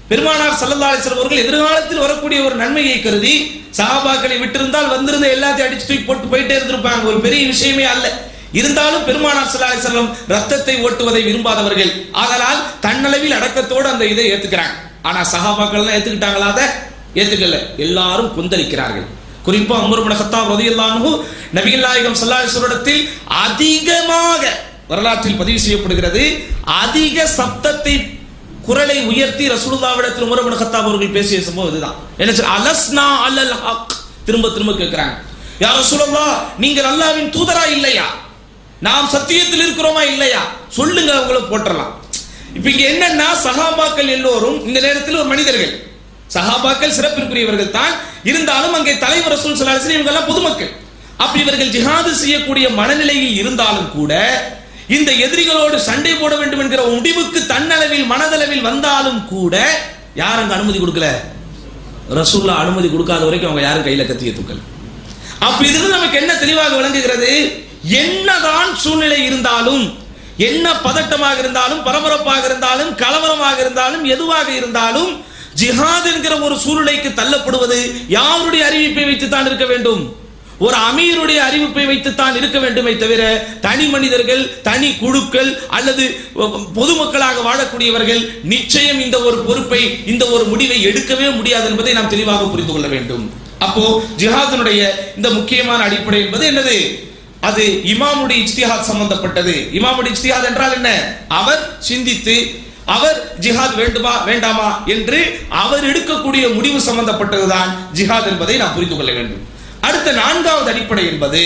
பெருமானார் சல்லல்லாஹு அலைஹி வஸல்லம் அவர்கள் எதிர்காலத்தில் வரக்கூடிய ஒரு நன்மையை கருதி சஹாபாக்களை விட்டிருந்தால் வந்திருந்த எல்லாத்தையும் அடிச்சு தூக்கி போட்டு போயிட்டே இருந்திருப்பாங்க ஒரு பெரிய விஷயமே அல்ல இருந்தாலும் பெருமானார் ஸல்லல்லாஹு அலைஹி வஸல்லம் ரத்தத்தை ஓட்டுவதை விரும்பாதவர்கள் ஆதலால் தன்னளவில் அடக்கத்தோடு அந்த இதை ஏத்துக்கிறாங்க ஆனா சஹாபாக்கள் எல்லாம் ஏத்துக்கிட்டாங்களா அதை ஏத்துக்கல எல்லாரும் கொந்தளிக்கிறார்கள் குறிப்பா உமர் இப்னு கத்தாப் ரலியல்லாஹு அன்ஹு நபிகள் நாயகம் ஸல்லல்லாஹு அலைஹி வஸல்லத்தில் அதிகமாக வரலாற்றில் பதிவு செய்யப்படுகிறது அதிக சப்தத்தை குரலை உயர்த்தி ரசூலுல்லாவிடத்தில் உமர் இப்னு கத்தாப் அவர்கள் பேசிய சம்பவம் இதுதான் என்ன சொல்ற அலஸ்னா அல்லல் ஹக் திரும்ப திரும்ப கேட்கிறாங்க யா ரசூலுல்லாஹ் நீங்கள் அல்லாஹ்வின் தூதரா இல்லையா நாம் சத்தியத்தில் இருக்கிறோமா இல்லையா சொல்லுங்க அவங்கள போட்டுறலாம் இப்ப இங்க என்னன்னா சஹாபாக்கள் எல்லோரும் இந்த நேரத்தில் ஒரு மனிதர்கள் சஹாபாக்கள் சிறப்பிற்குரியவர்கள் தான் இருந்தாலும் அங்கே தலைவர் ரசூல் ஸல்லல்லாஹு அலைஹி வஸல்லம் இவங்க எல்லாம் பொதுமக்கள் அப்படி இவர்கள் ஜிஹாது செய்யக்கூடிய மனநிலையில் இருந்தாலும் கூட இந்த எதிரிகளோடு சண்டை போட வேண்டும் என்கிற முடிவுக்கு தன்னளவில் மனதளவில் வந்தாலும் கூட யார் அங்க அனுமதி கொடுக்கல ரசூல்லா அனுமதி கொடுக்காத வரைக்கும் அவங்க யாரும் கையில கத்திய தூக்கல் அப்ப இதிலிருந்து நமக்கு என்ன தெளிவாக விளங்குகிறது என்னதான் சூழ்நிலை இருந்தாலும் என்ன பதட்டமாக இருந்தாலும் பரபரப்பாக இருந்தாலும் கலவரமாக இருந்தாலும் எதுவாக இருந்தாலும் ஜிஹாத் என்கிற ஒரு சூழ்நிலைக்கு தள்ளப்படுவது யாருடைய அறிவிப்பை வைத்து தான் இருக்க வேண்டும் ஒரு அமீருடைய அறிவிப்பை வைத்துத்தான் இருக்க வேண்டுமே தவிர தனி மனிதர்கள் தனி குழுக்கள் அல்லது பொதுமக்களாக வாழக்கூடியவர்கள் நிச்சயம் இந்த ஒரு பொறுப்பை இந்த ஒரு முடிவை எடுக்கவே முடியாது என்பதை நாம் தெளிவாக புரிந்து கொள்ள வேண்டும் அப்போ ஜிஹாதினுடைய இந்த முக்கியமான அடிப்படை என்பது என்னது அது இமாமுடைய இஜ்திஹாத் சம்பந்தப்பட்டது இமாமுடைய இஜ்திஹாத் என்றால் என்ன அவர் சிந்தித்து அவர் ஜிஹாத் வேண்டுமா வேண்டாமா என்று அவர் எடுக்கக்கூடிய முடிவு சம்பந்தப்பட்டதுதான் ஜிஹாத் என்பதை நாம் புரிந்து கொள்ள வேண்டும் அடுத்த நான்காவது அடிப்படை என்பது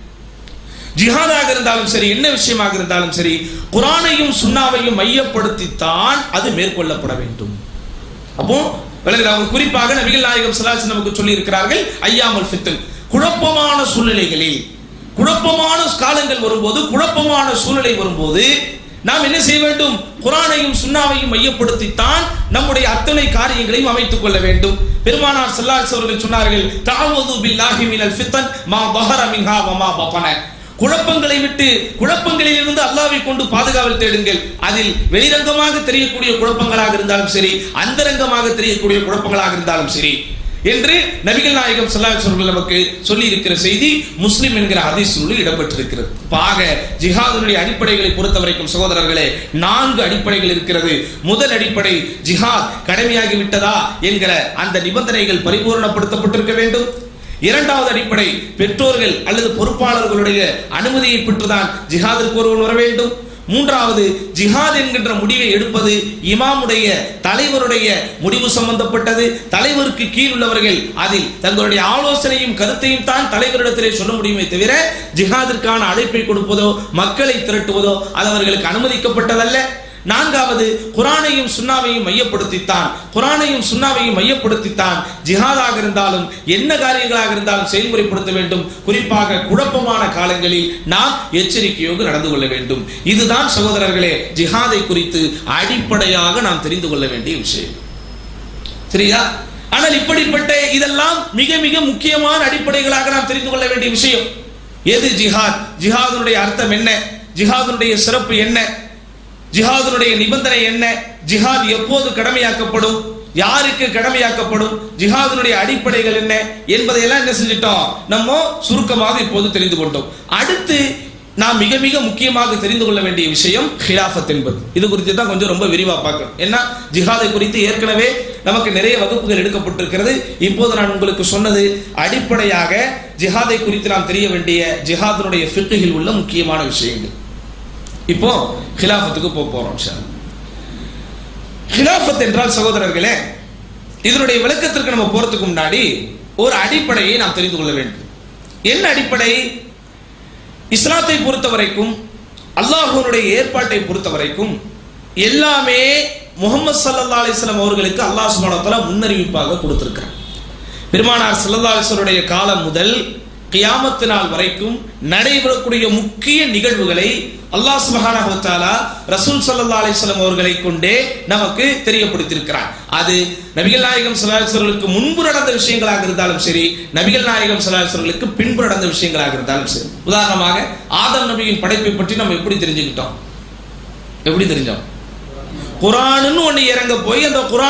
ஜிஹாதாக இருந்தாலும் சரி என்ன விஷயமாக இருந்தாலும் சரி குரானையும் சுண்ணாவையும் மையப்படுத்தித்தான் அது மேற்கொள்ளப்பட வேண்டும் அப்போ விளங்குது அவங்க குறிப்பாக நபிகள் நாயகம் சலாசி நமக்கு சொல்லி இருக்கிறார்கள் ஐயாமல் ஃபித்தன் குழப்பமான சூழ்நிலைகளில் குழப்பமான காலங்கள் வரும்போது குழப்பமான சூழ்நிலை வரும்போது நாம் என்ன செய்ய வேண்டும் குரானையும் சுண்ணாவையும் மையப்படுத்தித்தான் நம்முடைய அத்தனை காரியங்களையும் அமைத்துக் கொள்ள வேண்டும் பெருமானார் ஸல்லல்லாஹு அவர்கள் சொன்னார்கள் தஅவது பில்லாஹி மினல் ஃபித்தன் மா பஹர மின்ஹா வ மா பதன குழப்பங்களை விட்டு குழப்பங்களில் இருந்து அல்லாவை கொண்டு பாதுகாவல் தேடுங்கள் அதில் வெளிரங்கமாக தெரியக்கூடிய குழப்பங்களாக இருந்தாலும் சரி அந்தரங்கமாக தெரியக்கூடிய குழப்பங்களாக இருந்தாலும் சரி என்று நபிகள் நாயகம் ஸல்லல்லாஹு அலைஹி வஸல்லம் நமக்கு சொல்லி இருக்கிற செய்தி முஸ்லிம் என்கிற ஹதீஸ் நூலில் இடம்பெற்றிருக்கிறது பாக ஜிஹாதினுடைய அடிப்படைகளை பொறுத்த வரைக்கும் சகோதரர்களே நான்கு அடிப்படைகள் இருக்கிறது முதல் அடிப்படை ஜிஹாத் கடமையாகி விட்டதா என்கிற அந்த நிபந்தனைகள் பரிபூரணப்படுத்தப்பட்டிருக்க வேண்டும் இரண்டாவது அடிப்படை பெற்றோர்கள் அல்லது பொறுப்பாளர்களுடைய அனுமதியை பெற்றுதான் ஜிஹாதிற்கு ஒருவன் வர வேண்டும் மூன்றாவது ஜிஹாத் என்கின்ற முடிவை எடுப்பது இமாமுடைய தலைவருடைய முடிவு சம்பந்தப்பட்டது தலைவருக்கு கீழ் உள்ளவர்கள் அதில் தங்களுடைய ஆலோசனையும் கருத்தையும் தான் தலைவரிடத்திலே சொல்ல முடியுமே தவிர ஜிஹாதிற்கான அழைப்பை கொடுப்பதோ மக்களை திரட்டுவதோ அது அவர்களுக்கு அனுமதிக்கப்பட்டதல்ல நான்காவது குரானையும் சுண்ணாவையும் மையப்படுத்தித்தான் குரானையும் சுண்ணாவையும் மையப்படுத்தித்தான் ஜிஹாதாக இருந்தாலும் என்ன காரியங்களாக இருந்தாலும் செயல்முறைப்படுத்த வேண்டும் குறிப்பாக குழப்பமான காலங்களில் நாம் எச்சரிக்கையோடு நடந்து கொள்ள வேண்டும் இதுதான் சகோதரர்களே ஜிஹாதை குறித்து அடிப்படையாக நாம் தெரிந்து கொள்ள வேண்டிய விஷயம் சரியா ஆனால் இப்படிப்பட்ட இதெல்லாம் மிக மிக முக்கியமான அடிப்படைகளாக நாம் தெரிந்து கொள்ள வேண்டிய விஷயம் எது ஜிஹாத் ஜிஹாதினுடைய அர்த்தம் என்ன ஜிஹாதினுடைய சிறப்பு என்ன ஜிஹாதினுடைய நிபந்தனை என்ன ஜிஹாத் எப்போது கடமையாக்கப்படும் யாருக்கு கடமையாக்கப்படும் ஜிஹாதினுடைய அடிப்படைகள் என்ன என்பதையெல்லாம் என்ன செஞ்சிட்டோம் நம்ம சுருக்கமாக இப்போது தெரிந்து கொண்டோம் அடுத்து நாம் மிக மிக முக்கியமாக தெரிந்து கொள்ள வேண்டிய விஷயம் ஹிலாஃபத் என்பது இது குறித்து தான் கொஞ்சம் ரொம்ப விரிவா பார்க்கணும் ஏன்னா ஜிஹாதை குறித்து ஏற்கனவே நமக்கு நிறைய வகுப்புகள் எடுக்கப்பட்டிருக்கிறது இப்போது நான் உங்களுக்கு சொன்னது அடிப்படையாக ஜிஹாதை குறித்து நாம் தெரிய வேண்டிய ஜிஹாதினுடைய ஃபிக்குகளில் உள்ள முக்கியமான விஷயங்கள் இப்போ ஹிலாஃபத்துக்கு போக போறோம் சார் ஹிலாஃபத் என்றால் சகோதரர்களே இதனுடைய விளக்கத்திற்கு நம்ம போறதுக்கு முன்னாடி ஒரு அடிப்படையை நாம் தெரிந்து கொள்ள வேண்டும் என்ன அடிப்படை இஸ்லாத்தை பொறுத்த வரைக்கும் அல்லாஹுனுடைய ஏற்பாட்டை பொறுத்த வரைக்கும் எல்லாமே முகமது சல்லா அலிஸ்லாம் அவர்களுக்கு அல்லாஹ் சுபானத்தால முன்னறிவிப்பாக கொடுத்திருக்கிறார் பெருமானார் சல்லா அலிஸ்வருடைய காலம் முதல் கியாமத்து நாள் வரைக்கும் நடைபெறக்கூடிய முக்கிய நிகழ்வுகளை அல்லாஹ் சுபஹானஹு தஆலா ரசூல் ஸல்லல்லாஹு அலைஹி வஸல்லம் அவர்களை கொண்டே நமக்கு தெரியப்படுத்தியிருக்கிறார் அது நபிகள் நாயகம் ஸல்லல்லாஹு அலைஹி வஸல்லுக்கு முன்பு நடந்த விஷயங்களாக இருந்தாலும் சரி நபிகள் நாயகம் ஸல்லல்லாஹு அலைஹி வஸல்லுக்கு பின்பு நடந்த விஷயங்களாக இருந்தாலும் சரி உதாரணமாக ஆதம் நபியின் படைப்பை பற்றி நம்ம எப்படி தெரிஞ்சுக்கிட்டோம் எப்படி தெரிஞ்சோம் குரான்னு ஒன்று இறங்க போய் அந்த குரான்